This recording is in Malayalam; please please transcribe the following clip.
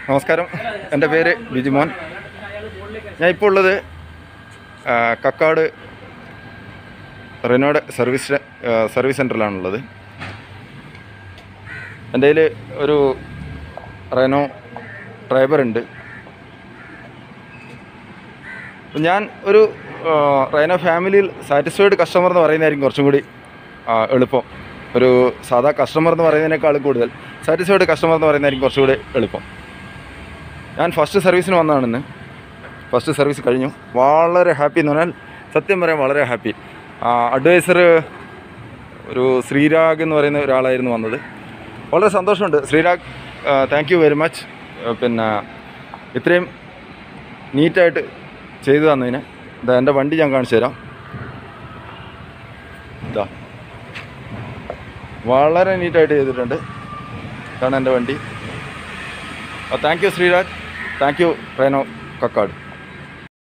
നമസ്കാരം എൻ്റെ പേര് ബിജുമോൻ ഞാൻ ഇപ്പോൾ ഉള്ളത് ആ, കക്കാട് റെനോഡ് സർവീസ് ആ, സർവീസ് സെൻറ്ററിലാണുള്ളത് എൻ്റെ കയ്യിൽ ഒരു റെനോ ഡ്രൈവർ ഉണ്ട് അപ്പം ഞാൻ ഒരു ആ, റെനോ ഫാമിലിയിൽ സാറ്റിസ്ഫൈഡ് കസ്റ്റമർ എന്ന് പറയുന്നതായിരിക്കും കുറച്ചും കൂടി ആ, എളുപ്പം ഒരു സാധാ കസ്റ്റമർ എന്ന് പറയുന്നതിനേക്കാളും കൂടുതൽ സാറ്റിസ്ഫൈഡ് കസ്റ്റമർ എന്ന് പറയുന്നതായിരിക്കും കുറച്ചുകൂടി എളുപ്പം ഞാൻ ഫസ്റ്റ് സർവീസിന് വന്നതാണെന്ന് ഫസ്റ്റ് സർവീസ് കഴിഞ്ഞു വളരെ ഹാപ്പി എന്ന് പറഞ്ഞാൽ സത്യം പറയാൻ വളരെ ഹാപ്പി അഡ്വൈസർ ഒരു ശ്രീരാഗ് എന്ന് പറയുന്ന ഒരാളായിരുന്നു വന്നത് വളരെ സന്തോഷമുണ്ട് Sreerag thank you very much പിന്നെ ഇത്രയും നീറ്റായിട്ട് ചെയ്തു തന്നതിന് ഇതാ എൻ്റെ വണ്ടി ഞാൻ കാണിച്ചു തരാം ഇതാ വളരെ നീറ്റായിട്ട് ചെയ്തിട്ടുണ്ട് ഇതാണ് എൻ്റെ വണ്ടി thank you Sreeraj thank you Renault Kakkad